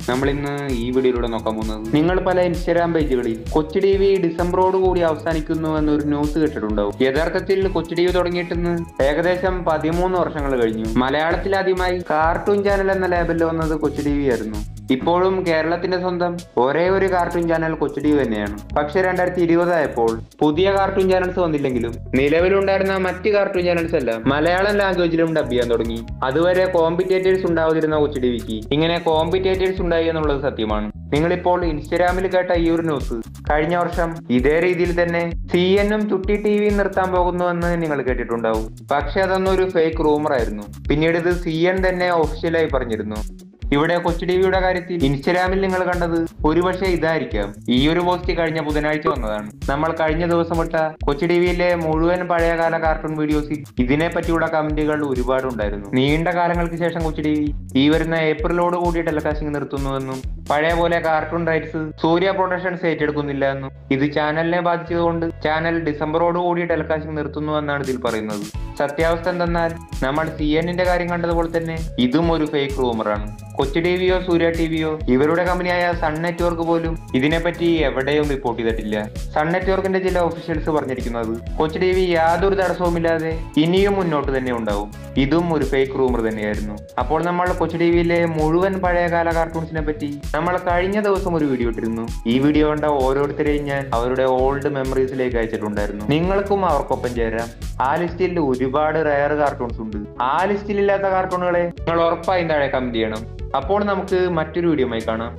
നമ്മൾ ഇന്ന് ഈ വീഡിയോയിലൂടെ നോക്കാൻ പോകുന്നത് നിങ്ങൾ പല ഇൻസ്റ്റാഗ്രാം പേജുകളിൽ കൊച്ചു ടി വി ഡിസംബറോട് കൂടി അവസാനിക്കുന്നു എന്നൊരു ന്യൂസ് കേട്ടിട്ടുണ്ടാവും യഥാർത്ഥത്തിൽ കൊച്ചു ടി വി തുടങ്ങിയിട്ടെന്ന് ഏകദേശം പതിമൂന്ന് വർഷങ്ങൾ കഴിഞ്ഞു മലയാളത്തിൽ ആദ്യമായി കാർട്ടൂൺ ചാനൽ എന്ന ലേബലിൽ വന്നത് കൊച്ചു ടി വി ആയിരുന്നു ഇപ്പോഴും കേരളത്തിന്റെ സ്വന്തം ഒരേ ഒരു cartoon channel Kochu T V തന്നെയാണ് പക്ഷെ രണ്ടായിരത്തി ഇരുപതായപ്പോൾ പുതിയ കാർട്ടൂൺ ചാനൽസ് വന്നില്ലെങ്കിലും നിലവിലുണ്ടായിരുന്ന മറ്റ് കാർട്ടൂൺ ചാനൽസ് എല്ലാം മലയാളം ലാംഗ്വേജിലും ഡബ് ചെയ്യാൻ തുടങ്ങി അതുവരെ കോമ്പറ്റേറ്റേഴ്സ് ഉണ്ടാവാതിരുന്ന കൊച്ചു ടി വിക്ക് ഇങ്ങനെ കോമ്പറ്റേറ്റേഴ്സ് ഉണ്ടായി എന്നുള്ളത് സത്യമാണ് നിങ്ങളിപ്പോൾ ഇൻസ്റ്റഗ്രാമിൽ കേട്ട ഈ ഒരു ന്യൂസ് കഴിഞ്ഞ വർഷം ഇതേ രീതിയിൽ തന്നെ സി എന്നും ചുട്ടി ടി വി നിർത്താൻ പോകുന്നുവെന്ന് നിങ്ങൾ കേട്ടിട്ടുണ്ടാവും പക്ഷെ അതൊന്നും ഒരു ഫേക്ക് റൂമർ ആയിരുന്നു പിന്നീട് ഇത് സി എൻ തന്നെ ഒഫീഷ്യലായി പറഞ്ഞിരുന്നു ഇവിടെ കൊച്ചു ടിവിയുടെ കാര്യത്തിൽ ഇൻസ്റ്റഗ്രാമിൽ നിങ്ങൾ കണ്ടത് ഒരുപക്ഷെ ഇതായിരിക്കാം ഈ ഒരു പോസ്റ്റ് കഴിഞ്ഞ ബുധനാഴ്ച വന്നതാണ് നമ്മൾ കഴിഞ്ഞ ദിവസം ഇട്ട കൊച്ചു ടിവിയിലെ മുഴുവൻ പഴയകാല കാർട്ടൂൺ വീഡിയോസിൽ ഇതിനെ പറ്റിയുള്ള കമന്റുകൾ ഒരുപാടുണ്ടായിരുന്നു നീണ്ട കാലങ്ങൾക്ക് ശേഷം കൊച്ചു ടിവി ഈ വരുന്ന ഏപ്രിലോട് കൂടി ടെലികാസ്റ്റിംഗ് നിർത്തുന്നുവെന്നും പഴയ പോലെ കാർട്ടൂൺ റൈറ്റ്സ് സൂര്യ പ്രൊഡക്ഷൻസ് ഏറ്റെടുക്കുന്നില്ല എന്നും ഇത് ചാനലിനെ ബാധിച്ചതുകൊണ്ട് ചാനൽ ഡിസംബറോട് കൂടി ടെലികാസ്റ്റിംഗ് നിർത്തുന്നു എന്നാണ് ഇതിൽ പറയുന്നത് സത്യാവസ്ഥ എന്തെന്നാൽ നമ്മൾ സി എന്നിന്റെ കാര്യം കണ്ടതുപോലെ തന്നെ ഇതും ഒരു ഫേക്ക് റൂമറാണ് കൊച്ചു ടിവിയോ സൂര്യ ടിവിയോ ഇവരുടെ കമ്പനിയായ സൺ നെറ്റ്വർക്ക് പോലും ഇതിനെപ്പറ്റി എവിടെയും റിപ്പോർട്ട് ചെയ്തിട്ടില്ല സൺ നെറ്റ്വർക്കിന്റെ ചില ഒഫീഷ്യൽസ് പറഞ്ഞിരിക്കുന്നത് കൊച്ചു ടി വി യാതൊരു തടസ്സവുമില്ലാതെ ഇനിയും മുന്നോട്ട് തന്നെ ഉണ്ടാവും ഇതും ഒരു ഫേക്ക് റൂമർ തന്നെയായിരുന്നു അപ്പോൾ നമ്മൾ കൊച്ചു ടിവിയിലെ മുഴുവൻ പഴയകാല കാർട്ടൂൺസിനെ പറ്റി നമ്മൾ കഴിഞ്ഞ ദിവസം ഒരു വീഡിയോ ഇട്ടിരുന്നു ഈ വീഡിയോ കണ്ട ഓരോരുത്തരെയും ഞാൻ അവരുടെ ഓൾഡ് മെമ്മറീസിലേക്ക് അയച്ചിട്ടുണ്ടായിരുന്നു നിങ്ങൾക്കും അവർക്കൊപ്പം ചേരാം ആ ലിസ്റ്റിൽ ഒരുപാട് റയർ കാർട്ടൂൺസ് ഉണ്ട് ആ ലിസ്റ്റിൽ ഇല്ലാത്ത കാർട്ടൂണുകളെ നിങ്ങൾ ഉറപ്പായും താഴെ കമന്റ് ചെയ്യണം അപ്പോൾ നമുക്ക് മറ്റൊരു വീഡിയോമായി കാണാം